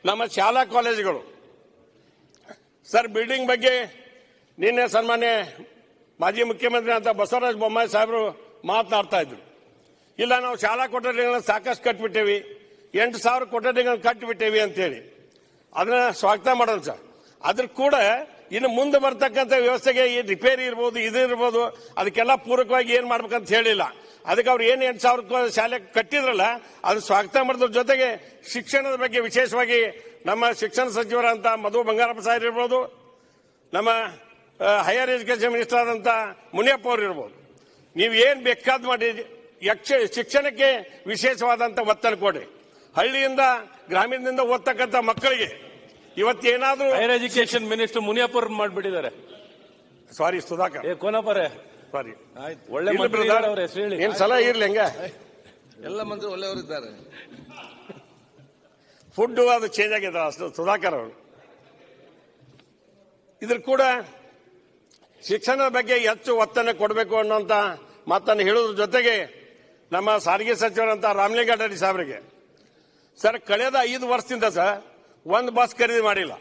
ನಮ್ಮ ಶಾಲಾ ಕಾಲೇಜುಗಳು ಸರ್ ಬಿಲ್ಡಿಂಗ್ ಬಗ್ಗೆ ನಿನ್ನೆ ಸನ್ಮಾನ್ಯ ಮಾಜಿ ಮುಖ್ಯಮಂತ್ರಿ ಅಂತ ಬಸವರಾಜ ಬೊಮ್ಮಾಯಿ ಸಾಹೇಬರು ಮಾತನಾಡ್ತಾ ಇದ್ರು ಇಲ್ಲ ನಾವು ಶಾಲಾ ಕೊಠಡಿಗಳನ್ನ ಸಾಕಷ್ಟು ಕಟ್ಬಿಟ್ಟೇವಿ ಎಂಟು ಸಾವಿರ ಕೊಠಡಿಗಳನ್ನ ಕಟ್ಟಿಬಿಟ್ಟೇವಿ ಅಂತೇಳಿ ಅದನ್ನ ಸ್ವಾಗತ ಮಾಡೋಣ ಸರ್ ಅದ್ರ ಕೂಡ ಇನ್ನು ಮುಂದೆ ಬರ್ತಕ್ಕಂಥ ವ್ಯವಸ್ಥೆಗೆ ಈ ರಿಪೇರಿ ಇರ್ಬೋದು ಇದು ಇರ್ಬೋದು ಅದಕ್ಕೆಲ್ಲ ಪೂರಕವಾಗಿ ಏನ್ ಮಾಡ್ಬೇಕಂತ ಹೇಳಿಲ್ಲ ಅದಕ್ಕೆ ಅವ್ರು ಏನ್ ಎಂಟು ಸಾವಿರ ಕೋ- ಶಾಲೆ ಕಟ್ಟಿದ್ರಲ್ಲ ಅದು ಸ್ವಾಗತ ಮಾಡೋದ್ರ ಜೊತೆಗೆ ಶಿಕ್ಷಣದ ಬಗ್ಗೆ ವಿಶೇಷವಾಗಿ ನಮ್ಮ ಶಿಕ್ಷಣ ಸಚಿವರಂತ ಮಧು ಬಂಗಾರಪ್ಪ ಸಾಹೇಬ್ ಇರ್ಬೋದು ನಮ್ಮ ಹೈಯರ್ ಎಜುಕೇಶನ್ ಮಿನಿಸ್ಟರ್ ಆದಂತ ಮುನಿಯಪ್ಪ ಅವರು ಇರ್ಬೋದು ನೀವು ಏನ್ ಬೇಕಾದ್ ಮಾಡಿ ಯಕ್ಷ ಶಿಕ್ಷಣಕ್ಕೆ ವಿಶೇಷವಾದಂತ ಒತ್ತಡ ಕೊಡಿ ಹಳ್ಳಿಯಿಂದ ಗ್ರಾಮೀಣದಿಂದ ಓದ್ತಕ್ಕಂಥ ಮಕ್ಕಳಿಗೆ ಇವತ್ತೇನಾದ್ರೂ ಹೈಯರ್ ಎಜುಕೇಶನ್ ಮಿನಿಸ್ಟರ್ ಮುನಿಯಪ್ಪ ಅವ್ರು ಮಾಡ್ಬಿಟ್ಟಿದ್ದಾರೆ ಸಾರಿ ಸುಧಾಕರ್ ಏ ಕೋನಪ್ಪರೇ ಸಾರಿ ಆಯ್ತು ಒಳ್ಳೆ ಮಂತ್ರಿ ಇದ್ದಾರೆ ಅವ್ರ ಹೆಸರು ಹೇಳಿ ಏನ್ ಸಲ ಇರ್ಲಿ ಹಂಗ ಎಲ್ಲ ಮಂತ್ರಿ ಒಳ್ಳೆಯವರಿದ್ದಾರೆ ಫುಡ್ ಅದು ಚೇಂಜ್ ಆಗಿದೆ ಅಷ್ಟು ಸುಧಾಕರ್ ಅವರು ಇದ್ರ ಕೂಡ ಶಿಕ್ಷಣದ ಬಗ್ಗೆ ಹೆಚ್ಚು ಒತ್ತನ್ನು ಕೊಡಬೇಕು ಅನ್ನೋಂತ ಮಾತನ್ನು ಹೇಳೋದ್ರ ಜೊತೆಗೆ ನಮ್ಮ ಸಾರಿಗೆ ಸಚಿವರಂತ ರಾಮಲಿಂಗಾರೆಡ್ಡಿ ಸಾಹೇಬರಿಗೆ ಸರ್ ಕಳೆದ ಐದು ವರ್ಷದಿಂದ ಸರ್ ಒಂದು ಬಸ್ ಖರೀದಿ ಮಾಡಿಲ್ಲ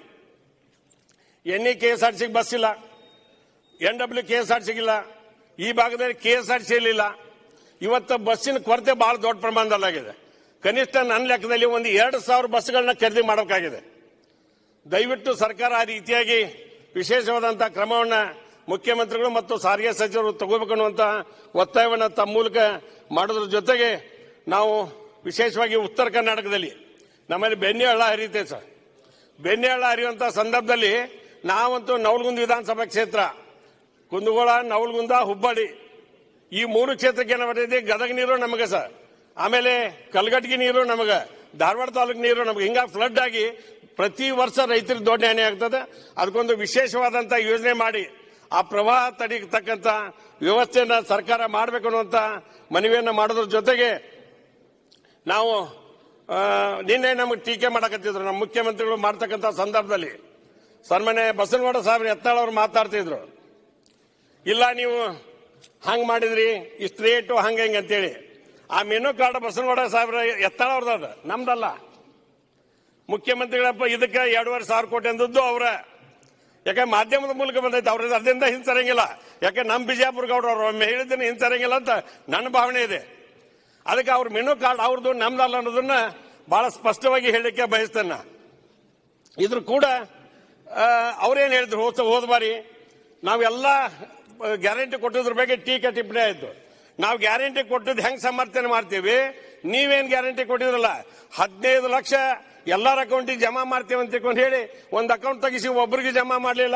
N E K S R ಸಿಗೆ ಬಸ್ ಇಲ್ಲ N W K S R ಸಿಗಿಲ್ಲ ಈ ಭಾಗದಲ್ಲಿ ಕೆ ಎಸ್ ಆರ್ ಸಿ ಇರಲಿಲ್ಲ ಇವತ್ತು ಬಸ್ಸಿನ ಕೊರತೆ ಬಹಳ ದೊಡ್ಡ ಪ್ರಮಾಣದಲ್ಲಾಗಿದೆ ಕನಿಷ್ಠ ನನ್ನ ಲೆಕ್ಕದಲ್ಲಿ ಒಂದು ಎರಡು ಸಾವಿರ ಬಸ್ಗಳನ್ನ ಖರೀದಿ ಮಾಡಬೇಕಾಗಿದೆ ದಯವಿಟ್ಟು ಸರ್ಕಾರ ಆ ರೀತಿಯಾಗಿ ವಿಶೇಷವಾದಂತಹ ಕ್ರಮವನ್ನ ಮುಖ್ಯಮಂತ್ರಿಗಳು ಮತ್ತು ಸಾರಿಗೆ ಸಚಿವರು ತಗೋಬೇಕು ಅನ್ನುವಂತ ಒತ್ತಾಯವನ್ನ ತಮ್ಮ ಮೂಲಕ ಮಾಡೋದ್ರ ಜೊತೆಗೆ ನಾವು ವಿಶೇಷವಾಗಿ ಉತ್ತರ ಕರ್ನಾಟಕದಲ್ಲಿ ನಮ್ಮಲ್ಲಿ ಬೆಣ್ಣೆ ಹಳ್ಳ ಹರಿಯುತ್ತೆ ಸರ್ ಬೆಣ್ಣೆ ಹಳ್ಳ ಹರಿಯುವಂತ ಸಂದರ್ಭದಲ್ಲಿ ನಾವಂತೂ ನವಲಗುಂದ ವಿಧಾನಸಭಾ ಕ್ಷೇತ್ರ ಕುಂದಗೋಳ ನವಲಗುಂದ ಹುಬ್ಬಳ್ಳಿ ಈ ಮೂರು ಕ್ಷೇತ್ರಕ್ಕೆ ಏನಾಗ್ಬಿಟ್ಟಿದೆ ಗದಗ ನೀರು ನಮಗೆ ಸರ್ ಆಮೇಲೆ ಕಲ್ಗಟ್ಗಿ ನೀರು ನಮಗೆ ಧಾರವಾಡ ತಾಲೂಕು ನೀರು ನಮಗೆ ಹಿಂಗ ಫ್ಲಡ್ ಆಗಿ ಪ್ರತಿ ವರ್ಷ ರೈತರಿಗೆ ದೊಡ್ಡ ಹಾನಿ ಆಗ್ತದೆ ಅದಕ್ಕೊಂದು ವಿಶೇಷವಾದಂತ ಯೋಜನೆ ಮಾಡಿ ಆ ಪ್ರವಾಹ ತಡೀತಕ್ಕಂತ ವ್ಯವಸ್ಥೆಯನ್ನ ಸರ್ಕಾರ ಮಾಡಬೇಕು ಅನ್ನುವಂತ ಮನವಿಯನ್ನ ಮಾಡೋದ್ರ ಜೊತೆಗೆ ನಾವು ಆ, ನಿನ್ನೆ ನಮಗೆ ಟೀಕೆ ಮಾಡಕತ್ತಿದ್ರು ನಮ್ಮ ಮುಖ್ಯಮಂತ್ರಿಗಳು ಮಾಡ್ತಕ್ಕಂಥ ಸಂದರ್ಭದಲ್ಲಿ ಸನ್ಮಾನ್ಯ ಬಸವನಗೌಡ ಸಾಹೇಬ್ರು ಎತ್ತಾಳ್ ಅವ್ರು ಮಾತಾಡ್ತಿದ್ರು ಇಲ್ಲ ನೀವು ಹಂಗ್ ಮಾಡಿದ್ರಿ ಇಷ್ಟು ರೇಟು ಹಂಗ ಹಿಂಗ ಅಂತೇಳಿ ಆ ಮೆನು ಕಾರ್ಡ್ ಬಸವನಗೌಡ ಸಾಹೇಬ್ರ ಎತ್ತಾಳ ಅವ್ರದ್ದು ನಮ್ದಲ್ಲ ಮುಖ್ಯಮಂತ್ರಿಗಳಪ್ಪ ಇದಕ್ಕೆ ಎರಡೂವರೆ ಸಾವಿರ ಕೋಟಿ ಅಂದದ್ದು ಅವ್ರ ಯಾಕೆ ಮಾಧ್ಯಮದ ಮೂಲಕ ಬಂದೈತೆ ಅವ್ರ ಅದರಿಂದ ಹಿಂಸರಂಗಿಲ್ಲ ಯಾಕೆ ನಮ್ಮ ಬಿಜಾಪುರ ಗೌಡ್ರು ಅವ್ರು ಒಮ್ಮೆ ಹೇಳಿದ್ದೀನಿ ಹಿಂಸರಂಗಿಲ್ಲ ಅಂತ ನನ್ನ ಭಾವನೆ ಇದೆ ಅದಕ್ಕೆ ಅವ್ರ ಮೆನು ಕಾರ್ಡ್ ಅವ್ರದ್ದು ನಮ್ದಲ್ಲ ಅನ್ನೋದನ್ನ ಬಹಳ ಸ್ಪಷ್ಟವಾಗಿ ಹೇಳಲಿಕ್ಕೆ ಬಯಸ್ತೇನೆ ಇದ್ರ ಕೂಡ ಆ, ಅವ್ರೇನ್ ಹೇಳಿದ್ರು ಹೋದ ಹೋದ ಬಾರಿ ನಾವೆಲ್ಲ ಗ್ಯಾರಂಟಿ ಕೊಟ್ಟಿದ್ರ ಬಗ್ಗೆ ಟೀಕೆ ಟಿಪ್ಪಣಿ ಆಯ್ತು ನಾವು ಗ್ಯಾರಂಟಿ ಕೊಟ್ಟದ್ದು ಹೆಂಗ್ ಸಮರ್ಥನೆ ಮಾಡ್ತೀವಿ ನೀವೇನ್ ಗ್ಯಾರಂಟಿ ಕೊಟ್ಟಿದ್ರಲ್ಲ ಹದಿನೈದು ಲಕ್ಷ ಎಲ್ಲರ ಅಕೌಂಟಿಗೆ ಜಮಾ ಮಾಡ್ತೀವಿ ಅಂತ ತಿಳ್ಕೊಂಡು ಹೇಳಿ ಒಂದು ಅಕೌಂಟ್ ತೆಗಿಸಿ ಒಬ್ಬರಿಗೆ ಜಮಾ ಮಾಡಲಿಲ್ಲ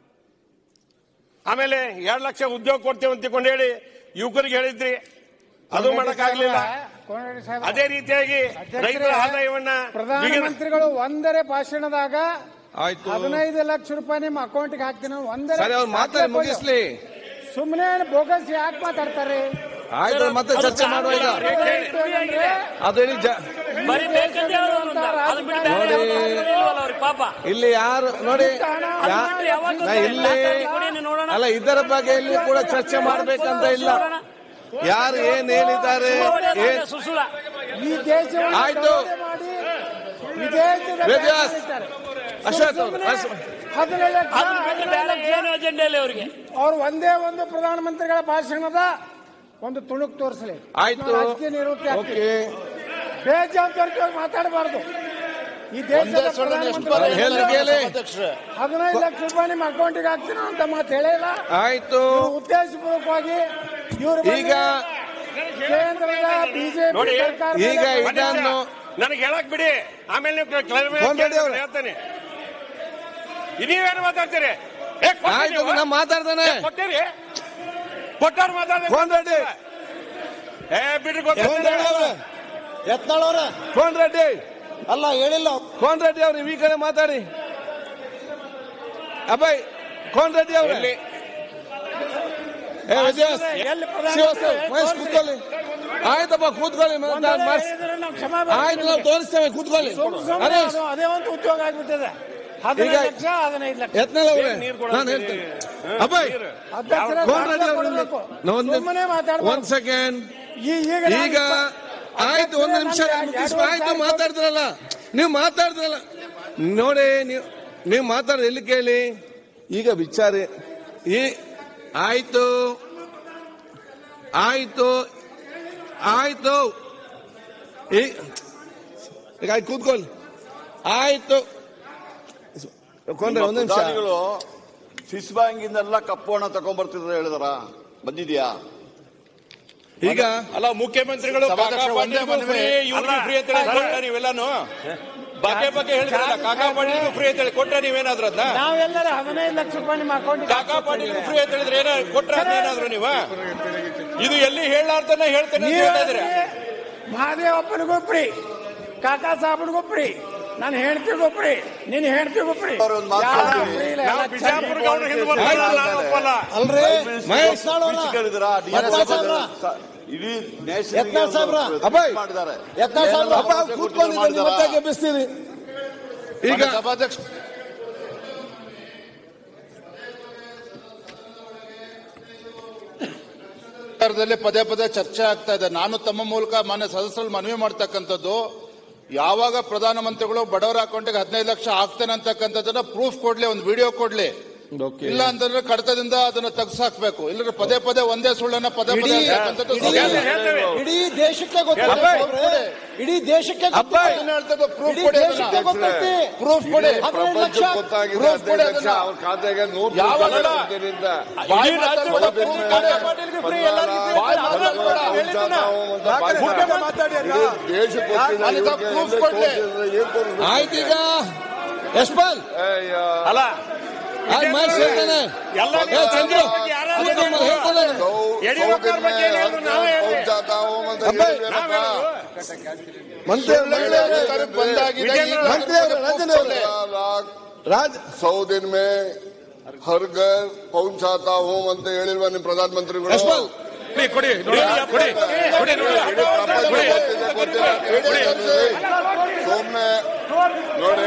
ಆಮೇಲೆ ಎರಡು ಲಕ್ಷ ಉದ್ಯೋಗ ಕೊಡ್ತೇವೆ ಅಂತ ತಿಳ್ಕೊಂಡು ಹೇಳಿ ಯುವಕರಿಗೆ ಹೇಳಿದ್ರಿ ಅದು ಮಾಡಕ್ಕಾಗ್ಲಿಲ್ಲ ಕೋನರೆಡ್ಡಿ ಸಾಹೇಬ, ಅದೇ ರೀತಿಯಾಗಿ ರೈತರ ಆದಾಯವನ್ನ ವಿಘ್ನ- ಪ್ರಧಾನಮಂತ್ರಿಗಳು ಒಂದರೇ ಭಾಷಣದಾಗ ಆಯ್ತು ಹದಿನೈದು ಲಕ್ಷ ರೂಪಾಯಿ ನಿಮ್ಮ ಅಕೌಂಟ್ಗೆ ಹಾಕ್ತೀನಿ ಒಂದರೇ ಸರಿ ಅವ್ರು ಮಾತಾಡಿ ಮುಗಿಸ್ಲಿ ಸುಮ್ಮನೆ ಬೋಗಸ್ ಯಾಕೆ ಮಾತಾಡ್ತಾರೆ ಆಯ್ತು ಮತ್ತೆ ಚರ್ಚೆ ಮಾಡುವ ಈಗ ಅದು ಹೇಳಿ ಜ- ಬರೀ ಬೇಕಂತ ಹೇಳೋರು ಒಂದೊಂದು. ಅದು ಬಿಟ್ಟು ಬೇರೆ ನೋಡಿ. ಯಾವ್ದು ಇಲ್ವಲ್ಲ ಅವ್ರಿಗೆ ಪಾಪ ಇಲ್ಲಿ ಯಾರು ನೋಡಿ ಯಾ- ಬಿಟ್ರೆ ಯಾವತ್ತೂ ನಾ ಇಲ್ಲಿ ಕೊಡಿ ನೀವು ನೋಡೋಣ. ಅಲ್ಲ ಇದರ ಬಗ್ಗೆ ಇಲ್ಲಿ ಕೂಡ ಚರ್ಚೆ ಮಾಡ್ಬೇಕಂತ ಇಲ್ಲ ಯಾರು ಏನ್ ಹೇಳಿದ್ದಾರೆ ಏನ್ ಸುಸುಳ ಈ ದೇಶವನ್ನು ಆಯ್ತು. ದರೋಡೆ ಮಾಡಿ ವಿದೇಶದ ವೇದವ್ಯಾಸ್. ಇದ್ದಾರೆ. ಅಶೋಕ್ ಅವ್ರು, ಸುಮ್ಮನೆ ಅಶ್- ಹದಿನೈದು ಲಕ್ಷ, ಅದು ಬಿಟ್ಟು ಬೇರೆ ಏನು ಅಜೆಂಡ ಇಲ್ಲ ಅವರಿಗೆ ಅವ್ರು ಒಂದೇ ಒಂದು ಪ್ರಧಾನಮಂತ್ರಿಗಳ ಭಾಷಣದ ಒಂದು ತುಣುಕ್ ತೋರಿಸಲಿ ಆಯ್ತು ರಾಜಕೀಯ ನಿವೃತ್ತಿ ಆಗ್ತೀವಿ. ಓಕೆ ಬೇಜವಾಬ್ದಾರಿಯಾಗಿ ಮಾತಾಡಬಾರ್ದು ಈ ದೇಶದ ಪ್ರಧಾನಮಂತ್ರಿ ಹೇಳಿ ಹೇಳಿ ಹದಿನೈದು ಲಕ್ಷ ರೂಪಾಯಿ ನಿಮ್ಮ ಅಕೌಂಟಿಗೆ ಹಾಕ್ತೀನ ಅಂತ ಮಾತು ಹೇಳಿಲ್ಲ ಆಯ್ತು ಇವ್ರು ಉದ್ದೇಶಪೂರ್ವಕವಾಗಿ ಇವರು ಈಗ ಕೇಂದ್ರದ ಬಿಜೆಪಿ ನೋಡಿ, ಸರ್ಕಾರ ಈಗ ಒಂದ್ ನಿಮಿಷ. ಇದನ್ನು ನನಗೆ ಹೇಳಕ್ ಬಿಡಿ ಆಮೇಲೆ ನೀವು clarify ಫೋನ್ ಮಾಡಿ ಅವ್ರೆ. ಹೇಳ್ತೇನೆ ನೀವೇನು ಮಾತಾಡ್ತೀರಿ ಏ, ಕೊಟ್ರಿ ಆಯ್ತು ನೀವು? ನಾ ಮಾತಾಡ್ತಾನೆ ಕೊಟ್ಟಿರಿ ಕೊಟ್ಟಾರ ಮಾತಾಡ್ತಾರೆ ಫೋನ್ ರೆಡ್ಡಿ ಏ ಬಿಡ್ರಿ ಫೋನ್ ಗೊತ್ತಿಲ್ಲ ರೆಡ್ಡಿ ಅವ್ರೆ ಯತ್ನಾಳವ್ರ ಫೋನ್ ರೆಡ್ಡಿ ಅಲ್ಲ ಹೇಳಿಲ್ಲ ಕೋನ್ ರೆಡ್ಡಿ ಅವ್ರು ಈ ಕಡೆ ಮಾತಾಡಿ ಅಬ್ಬಾಯ್ ಕೋನ್ ರೆಡ್ಡಿ ಅವ್ರೆ ಎಲ್ಲಿ? ಏ ವಿಜಯಸ್ ಎಲ್ಲಿ ಪ್ರಧಾನ ಶಿವಸ್ ಮಹೇಶ್ ಕೂತ್ಕೊಳ್ಳಿ ಆಯ್ತಪ್ಪ ಕೂತ್ಕೊಳ್ಳಿ ಮಾತಾಡ್ ಮಾಡ್ಸಿ ಆಯ್ತು ನಾವು ತೋರಿಸ್ತೇವೆ ಕೂತ್ಕೊಳ್ಳಿ ಹರೀಶ್ ಅದೇ ಒಂದು ಉದ್ಯೋಗ ಆಗ್ಬಿಟ್ಟಿದೆ ಹದಿನೈದು ಈಗ- ಲಕ್ಷ ಹದಿನೈದು ಲಕ್ಷ ಯತ್ನಾಳ್ ಅವ್ರೆ ನೀರು ಕೊಡೋದು ನಾನು ಹೇಳ್ತೇನೆ ಅಬ್ಬಾಯ್ ಅಧ್ಯಕ್ಷರೇ ಕೋನ್ ರೆಡ್ಡಿ ಅವ್ರು ಕೊಡ್ಬೇಕು. ಒಂದು ಸುಮ್ಮನೆ ಮಾತಾಡ್ಬಾರ್ದು. ಒಂದ್ ಸೆಕೆಂಡ್ ಈ- ಈಗ ನಾನು ಈಗ ಇಪ್ಪ- ಆಯ್ತು ಒಂದು ನಿಮಿಷ ಅಧ್ಯಕ್ಷರೇ, ಮುಗಿಸ್ ನಾನು ಆಯ್ತು ಎರಡು ಮಾತಾಡ್ತಾರಲ್ಲ ನೀವು ಮಾತಾಡ್ದಲ್ಲ ನೋಡಿ ನೀವು ನೀವು ಮಾತಾಡ ಎಲ್ಲಿ ಕೇಳಿ ಈಗ ವಿಚಾರ ಈ ಆಯ್ತು ಆಯ್ತು ಆಯ್ತು ಈ ಈಗ ಆಯ್ತು ಕೂತ್ಕೊಳ್ಳಿ ಆಯ್ತು ಕೊಂಡ್ರೆ ಒಂದು ನಿಮಿಷ ಪ್ರಧಾನಿಗಳು ಸ್ವಿಸ್ ಬ್ಯಾಂಕ್ ಇಂದೆಲ್ಲ ಕಪ್ಪು ಹಣ ತಗೊಂಡ್ಬರ್ತಿದ್ರೆ ಹೇಳಿದಾರ ಬಂದಿದ್ಯಾ ಈಗ ಅಲ್ಲ ಮುಖ್ಯಮಂತ್ರಿಗಳು ಕಾಕಾ ಪಾಟೀಲ್ಗೂ ಫ್ರೀ ಇವ್ರಿಗೂ ಫ್ರೀ ಅಂತ ಹೇಳಿ ಕೊಟ್ಟ ನೀವೆಲ್ಲಾನು ಬಗ್ಗೆ ಬಗ್ಗೆ ಹೇಳಿದ್ರಲ್ಲ ಕಾಕಾ ಪಾಟೀಲ್ಗೂ ಫ್ರೀ ಅಂತ ಹೇಳಿ ಕೊಟ್ಟ ನೀವೇನಾದ್ರು ಅದನ್ನ ನಾವೆಲ್ಲರೂ ಹದಿನೈದು ಲಕ್ಷ ರೂಪಾಯಿ ನಿಮ್ಮ ಅಕೌಂಟ್ ಕಾಕಾ ಪಾಟೀಲ್ಗೂ ಫ್ರೀ ಅಂತ ಹೇಳಿದ್ರೆ ಏನ ಕೊಟ್ರ ಏನಾದ್ರು ನೀವ ಇದು ಎಲ್ಲಿ ಹೇಳಾರ್ದನ್ನ ಹೇಳ್ತೇನೆ ಅಂತ ಹೇಳ್ತಾ ಇದ್ದೀರಾ ಮಹಾದೇವಪ್ಪನಿಗೂ ಫ್ರೀ ಕಾಕಾ ಸಾಹೇಬನಿಗೂ ಫ್ರೀ ನಾನು ಹೆಂಡತಿಗೂ ಫ್ರೀ ನಿನ್ನ ಹೆಂಡತಿಗೂ ಫ್ರೀ ಅವ್ರು ಒಂದ್ ಮಾತು ಯಾರು ಹೇಳ್ತೀನಿ. free ಇಲ್ಲ, ನಾವು ಎಲ್ಲ ಬಿಜಾಪುರ ಚೆಂದ ಗೌಡ್ರ ಹಿಂದೆ ಬರ್ತಾರಲ್ಲ, ನಾವು ಒಪ್ಪಲ್ಲ. ಅಲ್ರಿ ಮಹೇಶ್ ಯತ್ನಾಳ್ ಅವ್ರ, ಸ್ಪೀಚ್ ಕೇಳಿದಿರಾ? ಡಿ ಎಸ್ ಯತ್ನಾಳ್ ಸಾಹೇಬ್ರ, ಇಡೀ ಯತ್ನಾಳ್ ಸಾಹೇಬ್ರ, ಅಬ್ಬಾಯ್. ಮಾಡಿದ್ದಾರೆ ಯತ್ನಾಳ್ ಸಾಹೇಬ್ರ, ಅಪ್ಪ ಕೂತ್ಕೊಂಡಿದ್ದ ನೀವು ಮತ್ತೆ ಗೆಬ್ಬಿಸ್ತೀರಿ ಈಗ ಸಭಾಧ್ಯಕ್ಷ ಸರ್ಕಾರದಲ್ಲಿ ಪದೇ ಪದೇ ಚರ್ಚೆ ಆಗ್ತಾ ಇದೆ ನಾನು ತಮ್ಮ ಮೂಲಕ ಮಾನ್ಯ ಸದಸ್ಯರಲ್ಲಿ ಮನವಿ ಮಾಡ್ತಕ್ಕಂಥದ್ದು ಯಾವಾಗ ಪ್ರಧಾನಮಂತ್ರಿಗಳು ಬಡವರ ಅಕೌಂಟಿಗೆ ಹದಿನೈದು ಲಕ್ಷ ಹಾಕ್ತೇನೆ ಅಂತಕ್ಕಂಥದ್ದನ್ನ ಪ್ರೂಫ್ ಕೊಡ್ಲಿ ಒಂದು ವಿಡಿಯೋ ಕೊಡ್ಲಿ ಇಲ್ಲ ಅಂತಂದ್ರೆ ಕಡತದಿಂದ ಅದನ್ನ ತೆಗ್ಸಾಕ್ಬೇಕು ಇಲ್ಲದ್ರೆ ಪದೇ ಪದೇ ಒಂದೇ ಸುಳ್ಳನ್ನ ಪದೇ ಪದೇ ಇಡೀ- ಹೇಳ್ತಕ್ಕಂಥದ್ದು ಇಡೀ- ಸರಿಯಲ್ಲ. ಇಡೀ ದೇಶಕ್ಕೆ ಗೊತ್ತಿದೆ ಅಬ್ಬಾಯ್. ಸಾಹೇಬ್ರೆ. ಇಡೀ ದೇಶಕ್ಕೆ ಅಬ್ಬಾಯ್. ಅದನ್ನ ಹೇಳ್ತದ್ದು ಪ್ರೂಫ್ ಇಡೀ ಕೊಡಿ ದೇಶಕ್ಕೆ ಗೊತ್ತೈತಿ ಪ್ರೂಫ್ ಕೊಡಿ ಹದಿನೈದು ಲಕ್ಷ ಪ್ರೂಫ್ ಕೊಡಿ ಅದನ್ನ. ಖಾತೆಗೆ ನೂರು ಯಾವಲ್ಲ? ಬಾಯಿ ಇಡೀ ಮಾತಾಡ್ಬೇಡ, ರಾಜ್ಯದ ಪ್ರೂಫ್ ಪ್ರೂಫ್ ಕೊಡಿ. ಪಾಟೀಲ್ಗೂ ಫ್ರೀ ಎಲ್ಲರಿಗೂ ಫ್ರೀ ಬಾಯಿ ಅಂತ ಮಾತಾಡ್ಬೇಡ, ಹೇಳಿದ್ದನ್ನ. ಅನಿತಾ ಪ್ರೂಫ್ ಕೊಡ್ಲಿ ಆಯ್ತು ಈಗ ಯಶ್ಪಾಲ್ ಅಲ್ಲ ಆಯ್ತು ಮಹೇಶ್ ಹೇಳ್ತಾನೆ ಎಲ್ಲ ಏ, ಚಂದ್ರು ಯಾರಾದ್ರೂ ಕೂತ್ಕೊಂಡು ಹೇಳ್ತಾನೆ ಯಡಿಯೂರಪ್ಪ ಅವ್ರ ಬಗ್ಗೆ ಏನ್ ಹೇಳಿದ್ರು ನಾವೇ ಹೇಳ್ತೀವಿ. ಅಬ್ಬಾಯ್. ನಾವ್ ಹೇಳೋದು. ಮಂತ್ರಿ ಸುಳ್ಳು ಬಂದಾಗಿದೆ ಈಗ ಮಂತ್ರಿ ಅವರು, ರಂಜನ್ ಅವರೇ. ರಾಜ್ सौ दिन में हर घर पहुंचाता हूं ಅಂತ ಹೇಳಿಲ್ವಾ ನಿಮ್ ಪ್ರಧಾನ ಮಂತ್ರಿಗಳು ಯಶ್ಪಾಲ್ ಕೊಡಿ ನೋಡಿ ಕೊಡಿ ಕೊಡಿ ನೋಡಿ ಸೊಮ್ನೆ ನೋಡಿ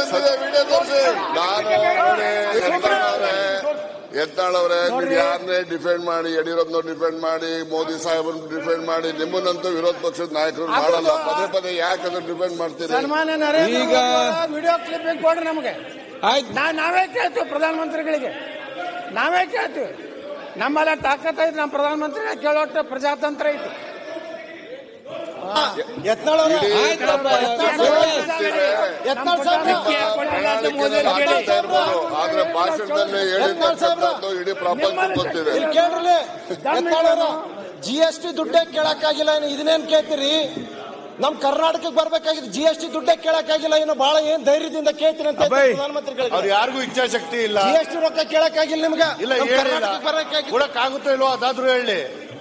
ನಾನು ನೋಡಿ ಯತ್ನಾಳವ್ರೆ ಯತ್ನಾಳವ್ರೆ ನೀವು ಯಾರನ್ನೇ ಡಿಫೆಂಡ್ ಮಾಡಿ ಯಡಿಯೂರಪ್ಪನವ್ರು ಡಿಫೆಂಡ್ ಮಾಡಿ ಮೋದಿ ಸಾಹೇಬ್ರನ್ನ ಡಿಫೆಂಡ್ ಮಾಡಿ ನಿಮ್ಮನ್ನಂತೂ ವಿರೋಧ ಪಕ್ಷದ ನಾಯಕರು ಮಾಡಲ್ಲ ಪದೇ ಪದೇ ಯಾಕೆ ಅದನ್ನ ಡಿಫೆಂಡ್ ಮಾಡ್ತೀರಿ ಸನ್ಮಾನ್ಯ ನರೇಂದ್ರ ಈಗ- ವಿಡಿಯೋ ಕ್ಲಿಪ್ಪಿಂಗ್ ಕೊಡ್ರಿ ನಮಗೆ ಆಯ್ತು ನಾ ನಾವೇ ಕೇಳ್ತೀವಿ ಪ್ರಧಾನಮಂತ್ರಿಗಳಿಗೆ ನಾವೇ ಕೇಳ್ತೀವಿ ನಮ್ಮೆಲ್ಲ ತಾಕತ್ ಐತಿ ನಮ್ಮ ಪ್ರಧಾನಮಂತ್ರಿಗಳ ಕೇಳೋಷ್ಟು ಪ್ರಜಾತಂತ್ರ ಐತಿ ಯತ್ನಾಳ್ ಅವ್ರೆ, ಆಯ್ತಪ್ಪ ಯತ್ನಾಳ್ ಸಾಹೇಬ್ರ, ಮಾತಾಡ್ತಾ ಇರ್ಬೋದು ಆದ್ರೆ ಭಾಷಣದಲ್ಲಿ ಹೇಳಿರ್ತಕ್ಕಂಥದ್ದು ಇಡೀ ಪ್ರಪಂಚ ಗೊತ್ತಿದೆ ಇಲ್ಲಿ ಕೇಳ್ರಲಿ ಯತ್ನಾಳ್ ಅವ್ರ ಜಿ ಎಸ್ ಟಿ ದುಡ್ಡೇ ಕೇಳಕ್ಕಾಗಿಲ್ಲ ಇನ್ನು ಇದನ್ನೇನ್ ಕೇಳ್ತೀರಿ ನಮ್ ಕರ್ನಾಟಕಕ್ಕೆ ಬರ್ಬೇಕಾಗಿದ್ದು ಜಿ ಎಸ್ ಟಿ ದುಡ್ಡೇ ಕೇಳಕ್ಕಾಗಿಲ್ಲ ಇನ್ನು ಬಹಳ ಏನ್ ಧೈರ್ಯದಿಂದ ಕೇಳ್ತೀರಿ ಅಂತ ಹೇಳ್ತೀರಿ ಅಬ್ಬಾಯ್. ಪ್ರಧಾನಮಂತ್ರಿಗಳಿಗೆ ಅವ್ರು ಯಾರಿಗೂ ಇಚ್ಛಾಶಕ್ತಿ ಇಲ್ಲ ಜಿ ಎಸ್ ಟಿ ರೊಕ್ಕ ಕೇಳಕ್ಕಾಗಿಲ್ಲ ನಿಮ್ಗೆ ಇಲ್ಲ ನಮ್ ಹೇಳಿಲ್ಲ ಕರ್ನಾಟಕಕ್ಕೆ ಬರ್ಬೇಕಾಗಿದ್ದು ಕೊಡಕ್ಕಾಗುತ್ತೋ ಇಲ್ವೋ ಅದಾದ್ರೂ ಹೇಳಿ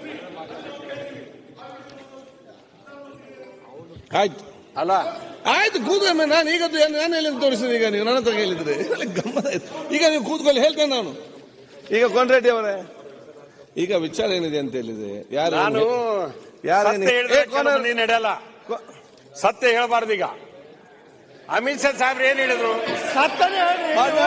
ಆಯ್ತು ಅಲ್ಲ ಆಯ್ತು ಕೂತ್ಕೊಳ್ಳಿ ನಾನು ಈಗ ನಾನು ಎಲ್ಲಿ ತೋರಿಸಿದೆ ಈಗ ನೀವು ನನ್ನ ಹತ್ರ ಹೇಳಿದ್ರಿ ಗಮ್ಮತ್ ಆಯ್ತು ಈಗ ನೀವು ಕೂತ್ಕೊಳ್ಳಿ ಹೇಳ್ತೇನೆ ನಾನು ಈಗ ಕೊಂಡ್ರೆಡ್ಡಿ ಅವರೇ ಈಗ ವಿಚಾರ ಏನಿದೆ ಅಂತ ಹೇಳಿದೆ ಯಾರು ನಾನು ಯಾರೇನು- ಸತ್ಯ ಹೇಳಿದ್ರೆ ಏ, ಕೊನೆ- ಕೆಲವು ನೀನ್ ನಡೆಯಲ್ಲ ಸತ್ಯ ಹೇಳಬಾರ್ದು ಈಗ ಅಮಿತ್ ಶಾ ಸಾಹೇಬ್ರು ಏನ್ ಹೇಳಿದ್ರು ಸತ್ತನೆ ಹೇಳ್ರಿ.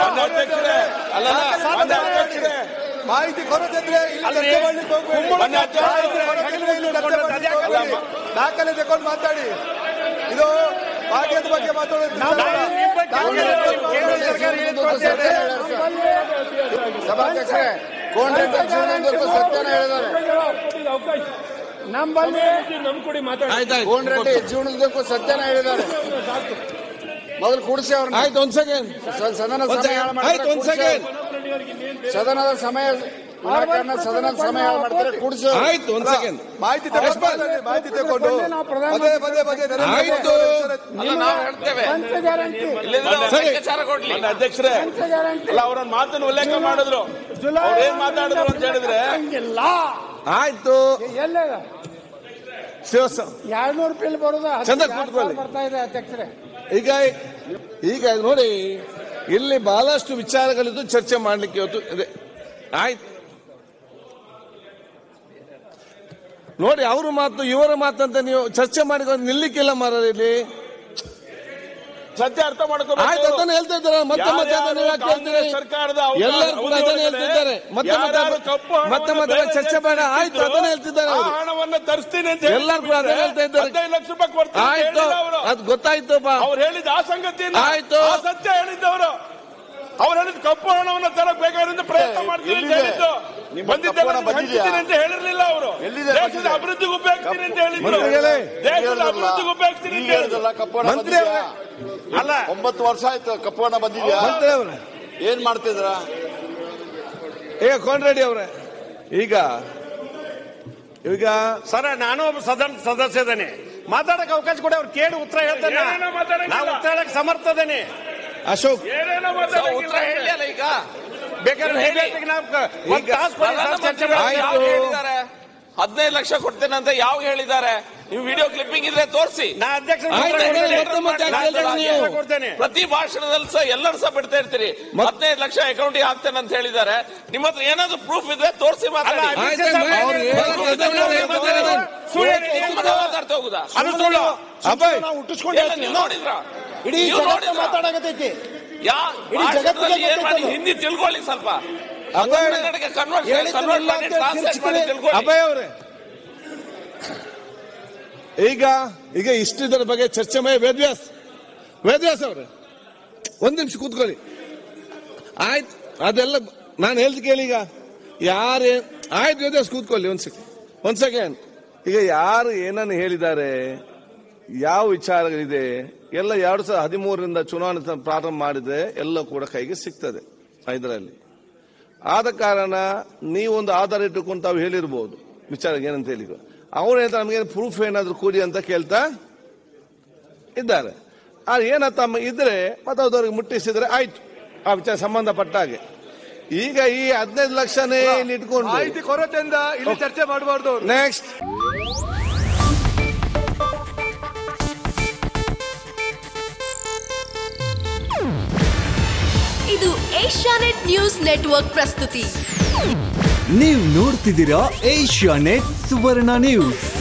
ಮಾಹಿತಿ ಕೊರತೆ ಇದ್ರೆ ಇಲ್ಲಿ ಅಲ್ರಿ, ಚರ್ಚೆ ಮಾಡ್ಲಿಕ್ಕೆ ಹೋಗ್ಬೇಡಿ. ಕುಂಬಳ ಮೊನ್ನೆ ಅಧ್ಯಕ್ಷ ಇದ್ರೆ ದಾಖಲೆ ಇಲ್ಲಿ ಚರ್ಚೆ ತಗೊಂಡು ಮಾಡ್ಲಿಕ್ಕೆ ಅದ್ಯಾಕೆ ಹೋಗ್ಬೇಡಿ. ದಾಖಲೆ ತಗೊಂಡು ಮಾತಾಡಿ ಇದು ಭಾಗ್ಯದ ಬಗ್ಗೆ ಮಾತಾಡೋದು ನಾವು ನಿಮ್ಮ ಬಗ್ಗೆ ಕೇಂದ್ರ ಸರ್ಕಾರ ಹೇಳಿದ್ದು ಗೊತ್ತಿದೆ. ಸಭಾಧ್ಯಕ್ಷರೇ ಕೋಂಡ್ರೆಡ್ಡಿ ಜೀವನದುರ್ಗ ಸತ್ಯನ ಹೇಳಿದ್ದಾರೆ ನಮ್ಮಲ್ಲಿ ಆಯ್ತಾಯ್ತು ಕೋಂಡ್ರೆಡ್ಡಿ ಜೀವನದುರ್ಗ ಸತ್ಯನ ಹೇಳಿದ್ದಾರೆ ಮೊದಲು ಕೂಡಿಸಿ ಅವ್ರನ್ನ ಆಯ್ತು ಒಂದ್ ಸೆಕೆಂಡ್ ಸ- ಸದನ ಒಂದ್ ಸಮಯ ಹಾಳು ಸೆಕೆಂಡ್ ಮಾಡ್ತಾರೆ, ಆಯ್ತು ಒಂದ್ ಕೂಡ್ಸಿ ಸೆಕೆಂಡ್ ಅವ್ರನ್ನ. ಸದನದ ಸಮಯ ವಿನಾಕಾರಣ ಸದನದ ಸಮಯ ಹಾಳು ಮಾಡ್ತಾರೆ ಕೂಡಿಸಿ ಅವ್ರನ್ನ. ಆಯ್ತು ಒಂದ್ ಸೆಕೆಂಡ್ ಮಾಹಿತಿ ತಗೊಂಡು ನಾವು ಪ್ರಧಾನಮಂತ್ರಿ ಆಯ್ತು ಪಂಚ ಗ್ಯಾರಂಟಿ ಸರಿ ಅಧ್ಯಕ್ಷರೇ ಪಂಚ ಗ್ಯಾರಂಟಿ ಅಲ್ಲ ಅವರೊಂದು ಮಾತನ್ನು ಉಲ್ಲೇಖ ಮಾಡಿದ್ರು ಜುಲೈ ಅವ್ರು ಏನ್ ಮಾತಾಡಿದ್ರು ಅಂತ ಹೇಳಿದ್ರೆ ಹಂಗಿಲ್ಲ ಆಯ್ತು ಎಲ್ಲೇ ಶಿವಸ ಎರಡ್ನೂರು ಬಿಲ್ ಬರೋದು ಹತ್ತು ಚಂದ ಎರಡು ಕೂತ್ಕೊಳ್ಳಿ. ಸಾವಿರ ಬರ್ತಾ ಇದೆ ಅಧ್ಯಕ್ಷರೇ ಈಗ ಈಗ ನೋಡಿ ಇಲ್ಲಿ ಬಹಳಷ್ಟು ವಿಚಾರಗಳಿದ್ದು ಚರ್ಚೆ ಮಾಡ್ಲಿಕ್ಕೆ ಇವತ್ತು ಇದೆ ಆಯ್ತು ನೋಡಿ ಅವ್ರ ಮಾತು ಇವರ ಮಾತಂತ ನೀವು ಚರ್ಚೆ ಮಾಡಿ ನಿಲ್ಲಿಕ್ಕಿಲ್ಲ ಮಾರ ಇಲ್ಲಿ ಸತ್ಯ ಅರ್ಥ ಮಾಡ್ಕೋಬೇಕು ಆಯ್ತು ಅದನ್ನ ಹೇಳ್ತಾ ಇದ್ದಾರೆ ಮತ್ತೆ ಮತ್ತೆ ಅದನ್ನ ಯಾಕೆ ಹೇಳ್ತೀರಿ ಸರ್ಕಾರದ ಎಲ್ಲರೂ ಕೂಡ ಅದನ್ನ ಹೇಳ್ತಿದ್ದಾರೆ ಮತ್ತೆ ಮತ್ತೆ ಮತ್ತೆ ಮತ್ತೆ ಚರ್ಚೆ ಬೇಡ ಆಯ್ತು ಅದನ್ನ ಹೇಳ್ತಿದ್ದಾರೆ ಅವರು ಹಣವನ್ನ ತರಿಸ್ತೀನಿ ಅಂತ ಎಲ್ಲರೂ ಕೂಡ ಅದನ್ನ ಹೇಳ್ತಾ ಇದ್ದಾರೆ ಹದಿನೈದು ಲಕ್ಷ ರೂಪಾಯಿ ಕೊಡ್ತೀನಿ ಅಂತ ಆಯ್ತು ಹೇಳಿಲ್ಲ ಅವರು ಅದು ಗೊತ್ತಾಯ್ತು ಬಾ ಅವ್ರು ಹೇಳಿದ ಆ ಸಂಗತಿಯಿಂದ ಆಯ್ತು. ಆ ಸತ್ಯ ಹೇಳಿದ್ದವರು ಅವ್ರು ಹೇಳಿದ ಕಪ್ಪು ಹಣವನ್ನ ತರಕ್ ಬೇಕಾದ್ರಿಂದ ಪ್ರಯತ್ನ ಮಾಡ್ತೀನಿ ಅಂತ ಎಲ್ಲಿದೆ? ಹೇಳಿದ್ದು ನಿಮ್ಮ ಬಂದಿದ್ದೆಲ್ಲ ಕಪ್ಪು ಹಣ ಬಂದಿದ್ಯಾ? ಹಂಚ್ತೀನಿ ಅಂತ ಹೇಳಿರ್ಲಿಲ್ಲ ಅವರು ಎಲ್ಲಿದೆ ದೇಶದ ಬಂದಿದೆ? ಅಭಿವೃದ್ಧಿಗೆ ಉಪಯೋಗಿಸ್ತೀನಿ ಅಂತ ಹೇಳಿದ್ರು ಮಂತ್ರಿಗಳೇ, ದೇಶದ ಅಭಿವೃದ್ಧಿಗೆ ಉಪಯೋಗಿಸ್ತೀನಿ ಅಂತ ಈಗ ಹೇಳಿದ್ರು ಹೇಳಿದ್ರಲ್ಲ ಕಪ್ಪಣ ಮಂತ್ರಿ ಅವರೇ. ಅಲ್ಲ ಒಂಬತ್ತು ವರ್ಷ ಆಯ್ತು ಕಪ್ಪಣ ಬಂದಿದ್ಯಾ ಮಂತ್ರಿ ಅವರೇ ಏನ್ ಮಾಡ್ತಿದ್ರ ಈಗ ಕೋನ್ರೆಡ್ಡಿ ಅವರೇ ಈಗ ಈಗ ಸರ ನಾನು ಒಬ್ಬ ಸದನ ಸದಸ್ಯ ಇದ್ದೇನೆ ಮಾತಾಡಕ್ ಅವಕಾಶ ಕೊಡಿ ಅವ್ರು ಕೇಳಿ ಉತ್ತರ ಹೇಳ್ತಾನೆ ಏನೇನೋ ಮಾತಾಡಂಗಿಲ್ಲ. ನಾವು ಉತ್ತರ ಹೇಳಕ್ ಸಮರ್ಥ ಇದ್ದೇನೆ ಅಶೋಕ್ ಏನೇನೋ ಉತ್ತರ ಹೇಳಿ ಅಲ್ಲ ಈಗ ಬೇಕಾದ್ರೆ ಹೇಳಿ. ಹೇಳಿ ನಾವು ಕ- ಒಂದ್ ತಾಸು ಕೊಡಿ ಸರ್ ಚರ್ಚೆ ಪ್ರಧಾನಮಂತ್ರಿಗಳು ಮಾಡಿ. ಯಾವಾಗ ಹೇಳಿದ್ದಾರೆ ಹದಿನೈದು ಲಕ್ಷ ಕೊಡ್ತೇನೆ ಅಂತ ಯಾವಾಗ ಹೇಳಿದ್ದಾರೆ ನೀವು ವಿಡಿಯೋ ಕ್ಲಿಪ್ಪಿಂಗ್ ಇದ್ರೆ ತೋರಿಸಿ ನಾ ಅಧ್ಯಕ್ಷ ಆಯ್ತು, ಆಯ್ತು, ಮತ್ತೆ ಮತ್ತೆ ಯಾಕೆ ಹೇಳ್ತೀರಿ ನೀವು? ಕೊಡ್ತೇನೆ ಪ್ರತಿ ಭಾಷಣದಲ್ಲಿ ಸಹ ಎಲ್ಲರೂ ಸಹ ಬಿಡ್ತಾ ಇರ್ತೀರಿ ಹದಿನೈದು ಲಕ್ಷ ಅಕೌಂಟಿಗೆ ಹಾಕ್ತೇನೆ ಅಂತ ಹೇಳಿದ್ದಾರೆ ನಿಮ್ಮ ಹತ್ರ ಏನಾದ್ರು ಪ್ರೂಫ್ ಇದ್ರೆ ತೋರಿಸಿ ಮಾತಾಡಿ ಅಲ್ಲ, ಆಯ್ತು, ಅವ್ರು ಹೇಳೋದು ಅದನ್ನ ಹೇಳ್ತಾರೆ. ಸುಳ್ಳು ಏನ್ ಮಾಡೋದು ಮಾತಾಡ್ತಾ ಹೋಗುದಾ ಅದು ಸುಳ್ಳು ಅಭಯ್ ನಾವು ಹುಟ್ಟಿಸ್ಕೊಂಡು ಎಲ್ಲ ನೀವು ನೋಡಿದ್ರ ಇಡೀ ನೀವು ಜಗತ್ತ ನೋಡಿದ್ರಾ? ಮಾತಾಡಕತ್ತೈತಿ ಯಾ ಇಡೀ ಜಗತ್ತಿಗೆ ಭಾಷಣದಲ್ಲಿ ಏನ್ ಮಾಡಿ ಗೊತ್ತೈತಲ್ಲ. ಹಿಂದಿ ತಿಳ್ಕೊಳ್ಳಿ ಸ್ವಲ್ಪ ಅಭಯ್ ಕನ್ನಡಕ್ಕೆ ಕನ್ವರ್ಟ್ ಹೇಳಿದ್ದು ಕನ್ವರ್ಟ್ ಇಲ್ಲ ಮಾಡಿ ಅಂತ ಟ್ರಾನ್ಸ್ಲೇಟ್ ಮಾಡಿ ತಿರ್ಚ್ಕೊಳ್ಳಿ. ತಿಳ್ಕೊಳ್ಳಿ ಅಭಯ್ ಅವರೇ ಈಗ ಈಗ ಇಷ್ಟಿದರ ಬಗ್ಗೆ ಚರ್ಚೆ ಮಾಡಿ ವೇದ್ವ್ಯಾಸ್ ವೇದ್ವ್ಯಾಸ್ ಅವರೇ ಒಂದ್ ನಿಮಿಷ ಕೂತ್ಕೊಳ್ಳಿ ಆಯ್ತು ಅದೆಲ್ಲ ನಾನು ಹೇಳ್ದು ಕೇಳಿ ಈಗ ಯಾರೇ ಆಯ್ತು ವೇದ್ವ್ಯಾಸ್ ಕೂತ್ಕೊಳ್ಳಿ ಒಂದ್ ಸೆಕೆಂಡ್ ಒಂದ್ ಸೆಕೆಂಡ್ ಈಗ ಯಾರು ಏನನ್ನು ಹೇಳಿದ್ದಾರೆ ಯಾವ ವಿಚಾರಗಳಿದೆ ಎಲ್ಲ ಎರಡು ಸಾವಿರದ ಹದಿಮೂರರಿಂದ ಚುನಾವಣೆ ತ- ಪ್ರಾರಂಭ ಮಾಡಿದ್ರೆ ಎಲ್ಲ ಕೂಡ ಕೈಗೆ ಸಿಗ್ತದೆ ಇದರಲ್ಲಿ ಆದ ಕಾರಣ ನೀವೊಂದು ಆಧಾರ ಇಟ್ಟುಕೊಂಡು ತಾವು ಹೇಳಿರ್ಬೋದು ವಿಚಾರ ಏನಂತ ಹೇಳಿ ಅವ್ರು ಹೇಳ್ತಾರೆ ನಮಗೆ ಪ್ರೂಫ್ ಏನಾದ್ರು ಕೂಡಿ ಅಂತ ಕೇಳ್ತಾ ಇದ್ದಾರೆ ಆ ಏನಂತ ಇದ್ರೆ ಮತ್ತೆ ಅವ್ರಿಗೆ ಮುಟ್ಟಿಸಿದ್ರೆ ಆಯ್ತು ಆ ವಿಚಾರ ಸಂಬಂಧಪಟ್ಟ ಹಾಗೆ ಈಗ ಈ ಹದಿನೈದು ಲಕ್ಷನೇ ಇಲ್ಲಿ ಇಟ್ಕೊಂಡು ಮಾಹಿತಿ ಕೊರತೆಯಿಂದ ಇಲ್ಲಿ ಚರ್ಚೆ ಮಾಡಬಾರ್ದು ನೆಕ್ಸ್ಟ್ ಇದು ಏಷ್ಯಾನೆಟ್ ನ್ಯೂಸ್ ನೆಟ್ವರ್ಕ್ ಪ್ರಸ್ತುತಿ ನೀವು ನೋಡ್ತಿದ್ದೀರಾ ಏಷ್ಯಾ ನೆಟ್ ಸುವರ್ಣ ನ್ಯೂಸ್